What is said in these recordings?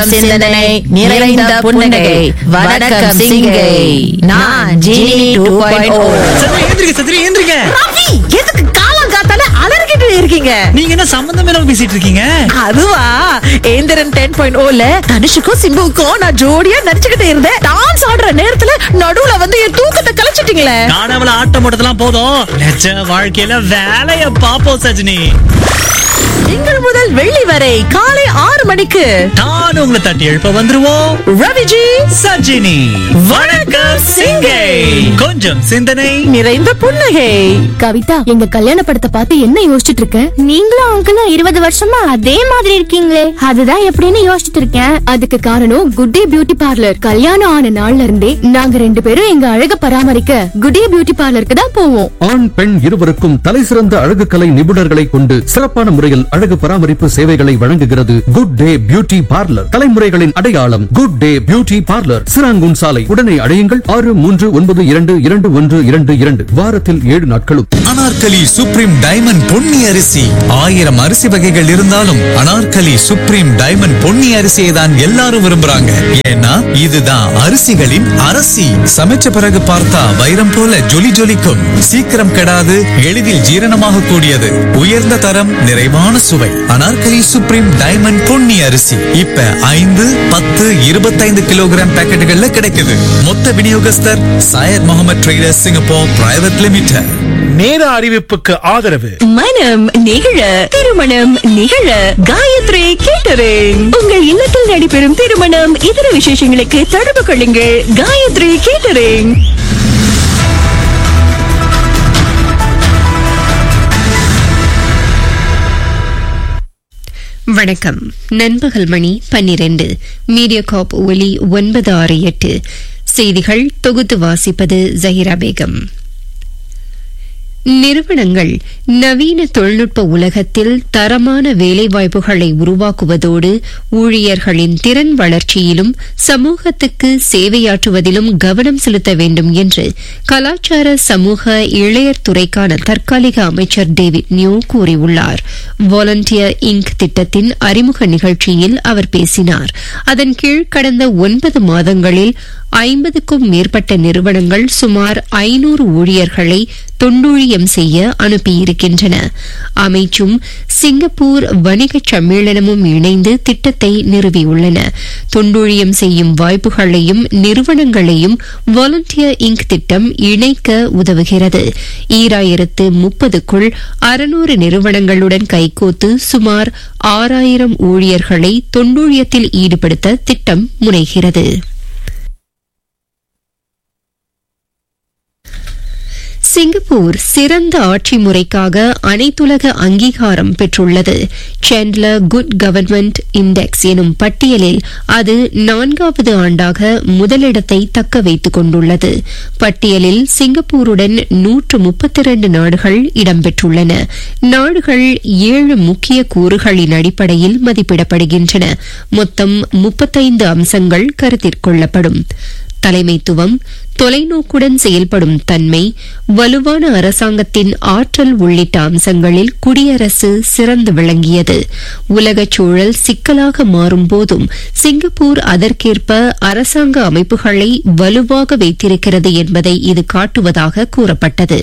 வணக்கம் சிந்தனை நிறைந்த புன்னகை வணக்கம் சிங்கை நான் ஜீனி டூ பாயிண்ட் சத்ரி ஏந்திரிங்க சத்ரி ஏந்திரிங்க ரவி எதுக்கு காலம் காத்தால அலறிக்கிட்டு இருக்கீங்க நீங்க என்ன சம்பந்தம் இல்லாம பேசிட்டு இருக்கீங்க அதுவா ஏந்திரன் டென் பாயிண்ட் ஓல தனுஷுக்கும் சிம்புவுக்கும் நான் ஜோடியா நடிச்சுக்கிட்டு இருந்தேன் டான்ஸ் ஆடுற நேரத்துல நடுவுல வந்து என் தூக்கத்தை கலைச்சிட்டீங்களே காணவள ஆட்டம் போட்டதெல்லாம் போதும் நிஜ வாழ்க்கையில வேலைய பாப்போம் சஜினி திங்கள் முதல் வெள்ளி வரை காலை ஆறு மணிக்கு நான் உங்களை தட்டி எழுப்ப வந்துருவோம் ரவிஜி சஜினி வணக்கம் சிங்கை கொஞ்சம் சிந்தனை நிறைந்த புன்னகை கவிதா எங்க கல்யாண படத்தை பார்த்து என்ன யோசிச்சுட்டு இருக்க நீங்களும் அங்கிளும் இருபது வருஷமா அதே மாதிரி இருக்கீங்களே அதுதான் எப்படின்னு யோசிச்சுட்டு இருக்கேன் அதுக்கு காரணம் குட் டே பியூட்டி பார்லர் கல்யாணம் ஆன நாள்ல இருந்தே நாங்க ரெண்டு பேரும் எங்க அழக பராமரிக்க குட் டே பியூட்டி பார்லருக்கு தான் போவோம் ஆண் பெண் இருவருக்கும் தலைசிறந்த அழகு கலை நிபுணர்களை கொண்டு சிறப்பான முறையில் அழகு பராமரிப்பு சேவைகளை வழங்குகிறது குட் டே பியூட்டி பார்லர் தலைமுறைகளின் அடையாளம் good day beauty parlour Serangoon சாலை உடனே அடையுங்கள் ஆறு மூன்று ஒன்பது இரண்டு இரண்டு ஒன்று இரண்டு இரண்டு வாரத்தில் ஏழு நாட்களும் அனார்கலி சுப்ரீம் டைமண்ட் பொன்னி அரிசி ஆயிரம் அரிசி வகைகள் இருந்தாலும் அனார்கலி சுப்ரீம் டைமண்ட் பொன்னி அரிசியை தான் எல்லாரும் விரும்புறாங்க ஏன்னா இதுதான் அரிசிகளின் அரசி சமைச்ச பிறகு பார்த்தா வைரம் போல ஜொலி ஜொலிக்கும் சீக்கிரம் கெடாது எளிதில் ஜீரணமாக கூடியது உயர்ந்த தரம் நிறைவான சுவை அனார்கலி சுப்ரீம் டைமண்ட் பொன்னி அரிசி இப்ப ஐந்து பத்து இருபத்தைந்து கிலோகிராம் பாக்கெட்டுகள்ல கிடைக்குது மொத்த விநியோகஸ்தர் Sayer Mohamed traders Singapore private limited நேர அறிவிப்புக்கு ஆதரவு மனம் நிகழ திருமணம் நிகழ காயத்ரி கேட்டரிங் உங்கள் இல்லத்தில் நடைபெறும் திருமணம் இதர விசேஷங்களுக்கு தொடர்பு கொள்ளுங்கள் காயத்ரி கேட்டரிங் வணக்கம் நண்பகல் மணி பன்னிரண்டு மீடியா காப் ஒலி ஒன்பது ஆறு எட்டு செய்திகள் தொகுத்து வாசிப்பது ஜஹிரா பேகம் நிறுவனங்கள் நவீன தொழில்நுட்ப உலகத்தில் தரமான வேலைவாய்ப்புகளை உருவாக்குவதோடு ஊழியர்களின் திறன் வளர்ச்சியிலும் சமூகத்துக்கு சேவையாற்றுவதிலும் கவனம் செலுத்த வேண்டும் என்று கலாச்சார சமூக இளையர் துறைக்கான தற்காலிக அமைச்சர் டேவிட் நியூ கூறியுள்ளார் வாலண்டியர் இங்க் திட்டத்தின் அறிமுக நிகழ்ச்சியில் அவர் பேசினார் அதன் கீழ் கடந்த ஒன்பது மாதங்களில் ஐம்பதுக்கும் மேற்பட்ட நிறுவனங்கள் சுமார் ஐநூறு ஊழியர்களை தொண்டூழியம் செய்ய அனுப்பியிருக்கின்றன அமைச்சும் சிங்கப்பூர் வணிகச் சம்மேளனமும் இணைந்து திட்டத்தை நிறுவியுள்ளன தொண்டூழியம் செய்யும் வாய்ப்புகளையும் நிறுவனங்களையும் வாலண்டியர் இங்க் திட்டம் இணைக்க உதவுகிறது ஈராயிரத்து முப்பதுக்குள் அறுநூறு நிறுவனங்களுடன் கைகோத்து சுமார் ஆறாயிரம் ஊழியர்களை தொண்டூழியத்தில் ஈடுபடுத்த திட்டம் முனைகிறது சிங்கப்பூர் சிறந்த ஆட்சி முறைக்காக அனைத்துலக அங்கீகாரம் பெற்றுள்ளது சேண்ட்லர் குட் கவர்மெண்ட் இண்டெக்ஸ் எனும் பட்டியலில் அது நான்காவது ஆண்டாக முதலிடத்தை தக்க வைத்துக் கொண்டுள்ளது பட்டியலில் சிங்கப்பூருடன் நூற்று முப்பத்தி இரண்டு நாடுகள் இடம்பெற்றுள்ளன நாடுகள் ஏழு முக்கிய கூறுகளின் அடிப்படையில் மதிப்பிடப்படுகின்றன மொத்தம் முப்பத்தைந்து அம்சங்கள் கருத்திற்கொள்ளப்படும் தலைமைத்துவம் தொலைநோக்குடன் செயல்படும் தன்மை வலுவான அரசாங்கத்தின் ஆற்றல் உள்ளிட்ட அம்சங்களில் குடியரசு சிறந்து விளங்கியது உலகச் சூழல் சிக்கலாக மாறும் போதும் சிங்கப்பூர் அதற்கேற்ப அரசாங்க அமைப்புகளை வலுவாக வைத்திருக்கிறது என்பதை இது காட்டுவதாக கூறப்பட்டது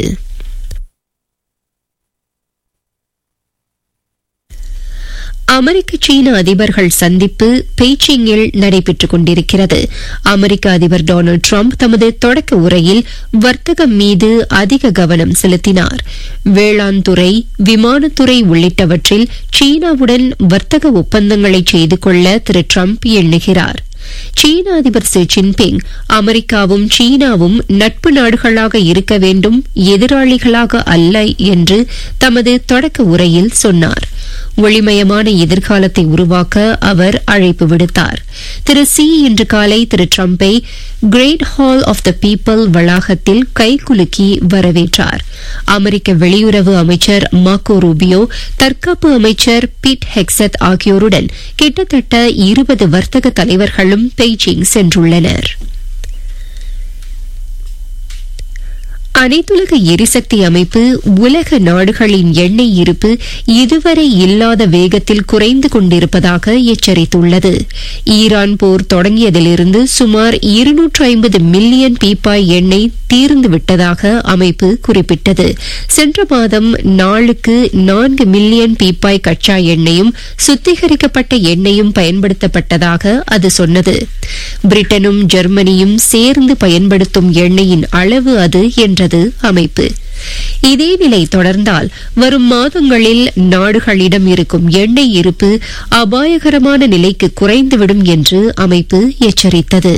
அமெரிக்க சீன அதிபர்கள் சந்திப்பு பெய்ஜிங்கில் நடைபெற்றுக் கொண்டிருக்கிறது அமெரிக்க அதிபர் டொனால்டு டிரம்ப் தமது தொடக்க உரையில் வர்த்தகம் மீது அதிக கவனம் செலுத்தினார் வேளாண் துறை விமானத்துறை உள்ளிட்டவற்றில் சீனாவுடன் வர்த்தக ஒப்பந்தங்களை செய்து கொள்ள திரு டிரம்ப் எண்ணுகிறார் சீன அதிபர் ஷி ஜின்பிங் அமெரிக்காவும் சீனாவும் நட்பு நாடுகளாக இருக்க வேண்டும் எதிராளிகளாக அல்ல என்று தமது தொடக்க உரையில் சொன்னார் ஒளிமயமான எதிர்காலத்தை உருவாக்க அவர் அழைப்பு விடுத்தார் திரு சி இன்று காலை திரு டிரம்பை Great Hall of the People வளாகத்தில் கைகுலுக்கி வரவேற்றார் அமெரிக்க வெளியுறவு அமைச்சர் மாக்கோ ரூபியோ தற்காப்பு அமைச்சர் பீட் ஹெக்சத் ஆகியோருடன் கிட்டத்தட்ட இருபது வர்த்தக தலைவர்களும் பெய்ஜிங் சென்றுள்ளனர் அனைத்துலக எரிசக்தி அமைப்பு உலக நாடுகளின் எண்ணெய் இருப்பு இதுவரை இல்லாத வேகத்தில் குறைந்து கொண்டிருப்பதாக எச்சரித்துள்ளது ஈரான் போர் தொடங்கியதிலிருந்து சுமார் இருநூற்று ஐம்பது மில்லியன் பீப்பாய் எண்ணெய் தீர்ந்து விட்டதாக அமைப்பு குறிப்பிட்டது சென்ற மாதம் நாளுக்கு நான்கு மில்லியன் பீப்பாய் கச்சா எண்ணெயும் சுத்திகரிக்கப்பட்ட எண்ணெயும் பயன்படுத்தப்பட்டதாக அது சொன்னது பிரிட்டனும் ஜெர்மனியும் சேர்ந்து பயன்படுத்தும் எண்ணெயின் அளவு அது என்றது அமைப்பு இதே நிலை தொடர்ந்தால் வரும் மாதங்களில் நாடுகளிடம் இருக்கும் எண்ணெய் இருப்பு அபாயகரமான நிலைக்கு குறைந்துவிடும் என்று அமைப்பு எச்சரித்தது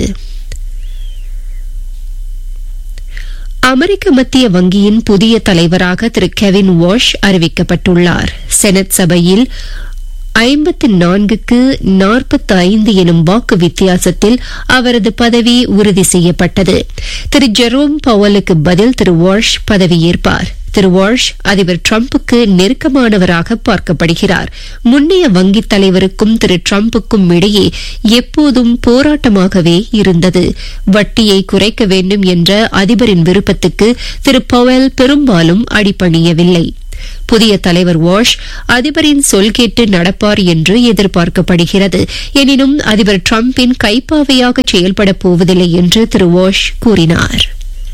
அமெரிக்க மத்திய வங்கியின் புதிய தலைவராக திரு கெவின் வாஷ் அறிவிக்கப்பட்டுள்ளார் செனட் சபையில் ஐம்பத்து நான்குக்கு நாற்பத்தி ஐந்து எனும் வாக்கு வித்தியாசத்தில் அவரது பதவி உறுதி செய்யப்பட்டது திரு ஜெரோம் பவலுக்கு பதில் திரு வாஷ் பதவியேற்பார் திரு வாஷ் அதிபர் டிரம்புக்கு நெருக்கமானவராக பார்க்கப்படுகிறார் முன்னைய வங்கித் தலைவருக்கும் திரு டிரம்புக்கும் இடையே எப்போதும் போராட்டமாகவே இருந்தது வட்டியை குறைக்க வேண்டும் என்ற அதிபரின் விருப்பத்துக்கு திரு பவல் பெரும்பாலும் அடிபணியவில்லை புதிய தலைவர் வாஷ் அதிபரின் சொல் கேட்டு நடப்பார் என்று எதிர்பார்க்கப்படுகிறது எனினும் அதிபர் டிரம்பின் கைப்பாவையாக செயல்படப் போவதில்லை என்று திரு வாஷ் கூறினார்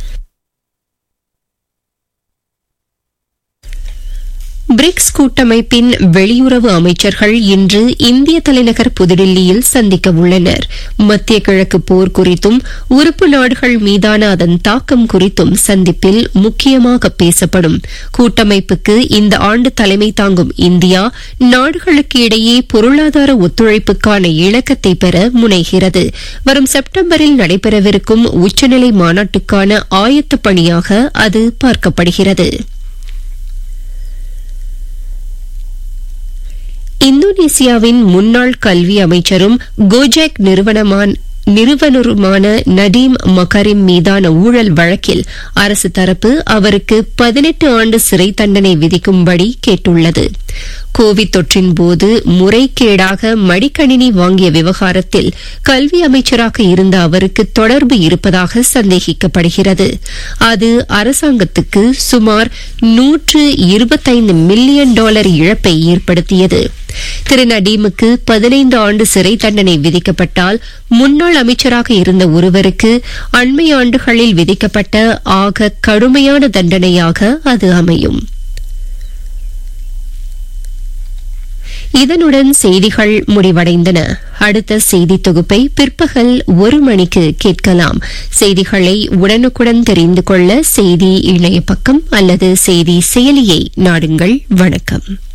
பிரிக்ஸ் கூட்டமைப்பின் வெளியுறவு அமைச்சர்கள் இன்று இந்திய தலைநகர் புதுடில்லியில் சந்திக்க உள்ளனர் மத்திய கிழக்கு போர் குறித்தும் உறுப்பு நாடுகள் மீதான அதன் தாக்கம் குறித்தும் சந்திப்பில் முக்கியமாக பேசப்படும் கூட்டமைப்புக்கு இந்த ஆண்டு தலைமை தாங்கும் இந்தியா நாடுகளுக்கு இடையே பொருளாதார ஒத்துழைப்புக்கான இணக்கத்தை பெற முனைகிறது வரும் செப்டம்பரில் நடைபெறவிருக்கும் உச்சநிலை மாநாட்டுக்கான ஆயத்த பணியாக அது பார்க்கப்படுகிறது இந்தோனேசியாவின் முன்னாள் கல்வி அமைச்சரும் கோஜெக் நிறுவனமான நிறுவனருமான நடீம் மகரிம் மீதான ஊழல் வழக்கில் அரசு தரப்பு அவருக்கு பதினெட்டு ஆண்டு சிறை தண்டனை விதிக்கும்படி கேட்டுள்ளது கோவிட் தொற்றின் போது முறைகேடாக மடிக்கணினி வாங்கிய விவகாரத்தில் கல்வி அமைச்சராக இருந்த அவருக்கு தொடர்பு இருப்பதாக சந்தேகிக்கப்படுகிறது அது அரசாங்கத்துக்கு சுமார் நூற்று இருபத்தைந்து மில்லியன் டாலர் இழப்பை ஏற்படுத்தியது திரு நடீமுக்கு பதினைந்து ஆண்டு சிறை தண்டனை விதிக்கப்பட்டால் முன்னாள் அமைச்சராக இருந்த ஒருவருக்கு அண்மை ஆண்டுகளில் விதிக்கப்பட்ட ஆக கடுமையான தண்டனையாக அது அமையும் இதனுடன் செய்திகள் முடிவடைந்தன அடுத்த செய்தி தொகுப்பை பிற்பகல் ஒரு மணிக்கு கேட்கலாம் செய்திகளை உடனுக்குடன் தெரிந்து கொள்ள செய்தி இணைய பக்கம் அல்லது செய்தி செயலியை நாடுங்கள் வணக்கம்